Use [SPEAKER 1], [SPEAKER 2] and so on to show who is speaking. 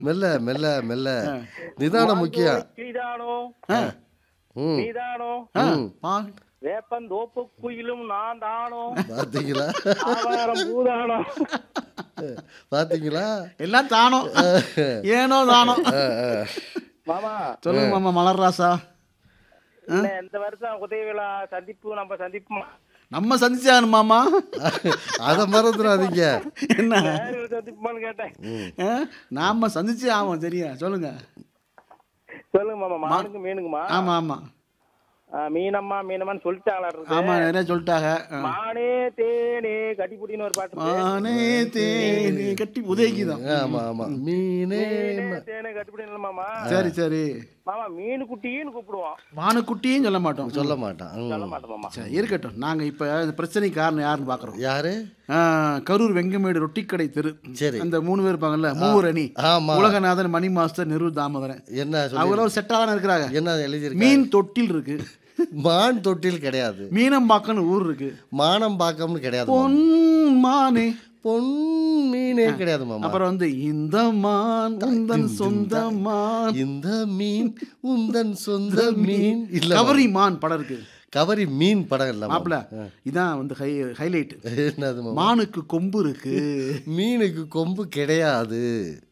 [SPEAKER 1] மெல்ல மெல்ல மெல்ல நிதானம் முக்கியம்
[SPEAKER 2] நீதானோ
[SPEAKER 1] ம்
[SPEAKER 2] நீதானோ
[SPEAKER 3] ஆ,
[SPEAKER 1] ம்.
[SPEAKER 3] ஆ,
[SPEAKER 2] வேப்பந்தோப்பு குயிலும் நான் தானோ
[SPEAKER 1] பாத்தீங்களா
[SPEAKER 2] ஆவாரம் பூதானோ
[SPEAKER 1] பாத்தீங்களா
[SPEAKER 3] எல்லாம் தானோ ஏனோ தானோ
[SPEAKER 2] மாமா
[SPEAKER 3] சொல்லுங்க மாமா மலர் ராசா
[SPEAKER 2] என்ன இந்த வருஷம் உதய விழா சந்திப்பு நம்ம சந்திப்புமா
[SPEAKER 3] நம்ம சந்திச்சாகணும் மாமா
[SPEAKER 1] அத மறந்துடாதீங்க
[SPEAKER 3] என்ன
[SPEAKER 2] வேற சந்திப்புமான்னு கேட்டேன்
[SPEAKER 3] ஆ, நாம சந்திச்சே ஆவோம் சரியா சொல்லுங்க
[SPEAKER 2] சொல்லுங்க மாமா மானுக்கு மீனுக்குமா
[SPEAKER 3] ஆமா ஆமா
[SPEAKER 2] ஆ, மீனம்மா மீனம்மான்னு சொல்லிட்டாங்களா இருக்கு
[SPEAKER 3] ஆமா நிறைய சொல்லிட்டாங்க ஆ.
[SPEAKER 2] மானே தேனே கட்டிப்புடின்னு ஒரு பாட்டு இருக்கு.
[SPEAKER 3] மானே தேனி கட்டி உதயகி தான்
[SPEAKER 1] ஆமா ஆமா மீனே
[SPEAKER 2] மீனே தேனே கட்டிப்புடின்னு இல்ல மாமா
[SPEAKER 3] சரி சரி
[SPEAKER 2] மாமா மீன் குட்டின்னு கூப்பிடுவோம்
[SPEAKER 3] வானுக்குட்டியும் சொல்ல மாட்டோம்
[SPEAKER 1] சொல்ல மாட்டான் ம்.
[SPEAKER 2] சொல்ல மாட்டோம் மாமா
[SPEAKER 3] சரி இருக்கட்டும் நாங்க இப்ப இந்த பிரச்சனைக்கு காரணம் யாருன்னு பாக்குறோம்
[SPEAKER 1] யாரு
[SPEAKER 3] ஆ, கரூர் வெங்கமேடு ரொட்டிக்கடை தெரு
[SPEAKER 1] சரி
[SPEAKER 3] அந்த மூணு பேர் இருப்பாங்கல்ல மூவர் அணி
[SPEAKER 1] ஆமா
[SPEAKER 3] உலகநாதன் மணி மாஸ்டர் நிரு தாமோதரன்
[SPEAKER 1] என்ன சொல்லி
[SPEAKER 3] அவங்க ஒரு செட்டா தானே இருக்கிறாங்க
[SPEAKER 1] என்ன எழுதியிருக்கு
[SPEAKER 3] மீன் தொட்டில் இருக்கு
[SPEAKER 1] மான் தொட்டில் கிடையாது
[SPEAKER 3] மீனம்பாக்கன்னு ஊர் இருக்கு
[SPEAKER 1] மானம் பாக்கம்னு கிடையாது
[SPEAKER 3] பொன் மானே
[SPEAKER 1] பொன் மீனே கிடையாது மாமா
[SPEAKER 3] அப்புறம் வந்து இந்த மான் உந்தன் சொந்த மான்
[SPEAKER 1] இந்த மீன் உந்தன் சொந்த மீன் இல்ல
[SPEAKER 3] கவரி மான் படம் இருக்கு
[SPEAKER 1] கவரி மீன் படம் இல்ல மாமா.
[SPEAKER 3] மாப்பிள இதான் வந்து ஹை ஹைலைட்
[SPEAKER 1] என்னது மாமா?
[SPEAKER 3] மானுக்கு கொம்பு இருக்கு
[SPEAKER 1] மீனுக்கு கொம்பு கிடையாது